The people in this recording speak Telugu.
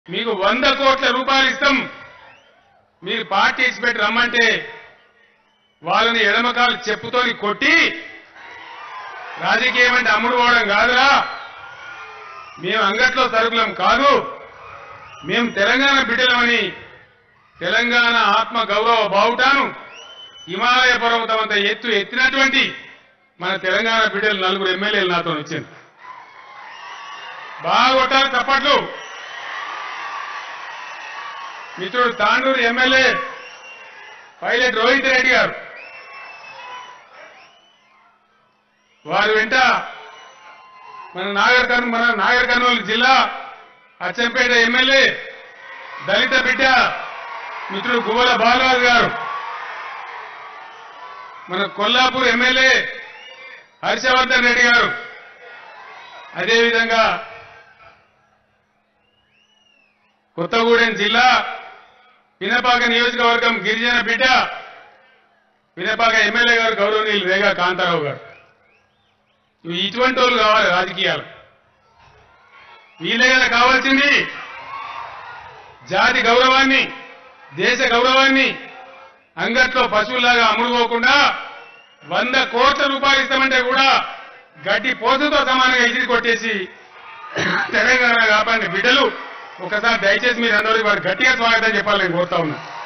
మీకు వంద కోట్ల రూపాయలు ఇస్తాం మీరు పార్టీ ఇచ్చి పెట్టి రమ్మంటే వాళ్ళని ఎడమకాలు చెప్పుతోని కొట్టి రాజకీయం అంటే అమ్ముడు పోవడం కాదురా మేము అంగట్లో సరుకులం కాదు మేము తెలంగాణ బిడ్డలమని తెలంగాణ ఆత్మ గౌరవ బావుటాను హిమాలయ పర్వతం అంత ఎత్తు ఎత్తినటువంటి మన తెలంగాణ బిడ్డలు నలుగురు ఎమ్మెల్యేలు నాతో వచ్చింది బాగా కొట్టాలి చప్పట్లు మిత్రుడు తాండూరు ఎమ్మెల్యే పైలట్ రోహిత్ రెడ్డి గారు వారి వెంట మన నాగర్ కర్నూలు మన నాగర్ కర్నూలు జిల్లా అచ్చంపేట ఎమ్మెల్యే దళిత బిడ్డ మిత్రుడు గువ్వల బాలరాజు గారు మన కొల్లాపూర్ ఎమ్మెల్యే హర్షవర్ధన్ రెడ్డి గారు అదేవిధంగా కొత్తగూడెం జిల్లా పినపాక నియోజకవర్గం గిరిజన బిడ్డ పినపాక ఎమ్మెల్యే గారు గౌరవనీయులు రేగా కాంతారావు గారు ఇవి ఇటువంటి వాళ్ళు కావాలి రాజకీయాలు వీళ్ళే కదా కావాల్సింది జాతి గౌరవాన్ని దేశ గౌరవాన్ని అంగట్లో పశువులాగా అమ్ముడుపోకుండా వంద కోట్ల రూపాయలు ఇస్తామంటే కూడా గడ్డి పోతుతో సమానంగా ఎగిరి కొట్టేసి తెలంగాణ కాపాడిన బిడ్డలు ఒకసారి దయచేసి మీరు అందరూ వారు గట్టిగా స్వాగతం చెప్పాలని నేను కోరుతా ఉన్నా